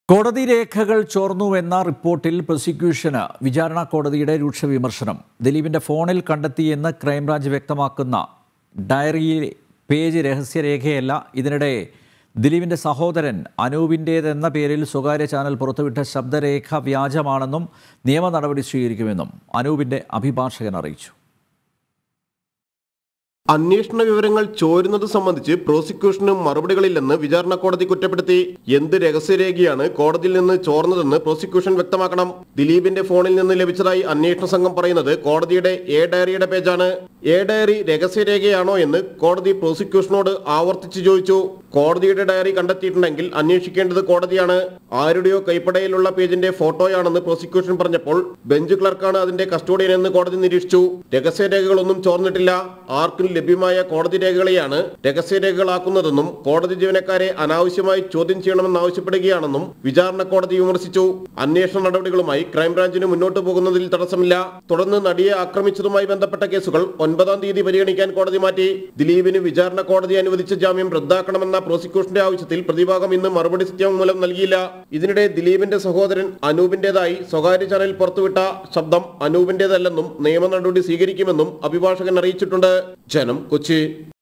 കോടതി രേഖകൾ ചോർന്നുവെന്ന റിപ്പോർട്ടിൽ പ്രോസിക്യൂഷന് വിചാരണ കോടതിയുടെ രൂക്ഷ വിമർശനം ദിലീപിന്റെ ഫോണിൽ കണ്ടെത്തിയെന്ന് ക്രൈംബ്രാഞ്ച് വ്യക്തമാക്കുന്ന ഡയറിയിലെ പേജ് രഹസ്യരേഖയല്ല ഇതിനിടെ ദിലീപിന്റെ സഹോദരൻ അനൂപിൻ്റേതെന്ന പേരിൽ സ്വകാര്യ ചാനൽ പുറത്തുവിട്ട ശബ്ദരേഖ വ്യാജമാണെന്നും നിയമ നടപടി സ്വീകരിക്കുമെന്നും അനൂപിന്റെ അഭിഭാഷകൻ അറിയിച്ചു അന്വേഷണ വിവരങ്ങൾ ചോരുന്നത് സംബന്ധിച്ച് പ്രോസിക്യൂഷന് മറുപടികളില്ലെന്ന് വിചാരണ കോടതി കുറ്റപ്പെടുത്തി എന്ത് രഹസ്യരേഖയാണ് കോടതിയിൽ നിന്ന് ചോർന്നതെന്ന് പ്രോസിക്യൂഷൻ വ്യക്തമാക്കണം ദിലീപിന്റെ ഫോണിൽ നിന്ന് ലഭിച്ചതായി അന്വേഷണ സംഘം പറയുന്നത് കോടതിയുടെ എ ഡയറിയുടെ പേജാണ് എ ഡയറി രഹസ്യരേഖയാണോ എന്ന് കോടതി പ്രോസിക്യൂഷനോട് ആവർത്തിച്ച് ചോദിച്ചു കോടതിയുടെ ഡയറി കണ്ടെത്തിയിട്ടുണ്ടെങ്കിൽ അന്വേഷിക്കേണ്ടത് കോടതിയാണ് ആരുടെയോ കൈപ്പടയിലുള്ള പേജിന്റെ ഫോട്ടോയാണെന്ന് പ്രോസിക്യൂഷൻ പറഞ്ഞപ്പോൾ ബെഞ്ച് ക്ലർക്കാണ് അതിന്റെ കസ്റ്റോഡിയൻ എന്ന് കോടതി നിരീക്ഷിച്ചു രഹസ്യരേഖകളൊന്നും ചോർന്നിട്ടില്ല ആർക്കും ലഭ്യമായ കോടതി രേഖകളെയാണ് രഹസ്യരേഖകളാക്കുന്നതെന്നും കോടതി ജീവനക്കാരെ അനാവശ്യമായി ചോദ്യം ചെയ്യണമെന്ന് ആവശ്യപ്പെടുകയാണെന്നും വിചാരണ കോടതി വിമർശിച്ചു അന്വേഷണ നടപടികളുമായി ക്രൈംബ്രാഞ്ചിന് മുന്നോട്ട് പോകുന്നതിൽ തടസ്സമില്ല തുടർന്ന് നടിയെ ആക്രമിച്ചതുമായി ബന്ധപ്പെട്ട കേസുകൾ ഒൻപതാം തീയതി പരിഗണിക്കാൻ കോടതി മാറ്റി ദിലീപിന് വിചാരണ കോടതി അനുവദിച്ച ജാമ്യം റദ്ദാക്കണമെന്ന പ്രോസിക്യൂഷന്റെ ആവശ്യത്തിൽ പ്രതിഭാഗം ഇന്ന് മറുപടി സത്യവാങ്മൂലം നൽകിയില്ല ഇതിനിടെ ദിലീപിന്റെ സഹോദരൻ അനൂപിന്റേതായി സ്വകാര്യ ചാനൽ പുറത്തുവിട്ട ശബ്ദം അനൂപിന്റേതല്ലെന്നും നിയമ നടപടി സ്വീകരിക്കുമെന്നും അഭിഭാഷകൻ അറിയിച്ചിട്ടുണ്ട് ജനം കൊച്ചി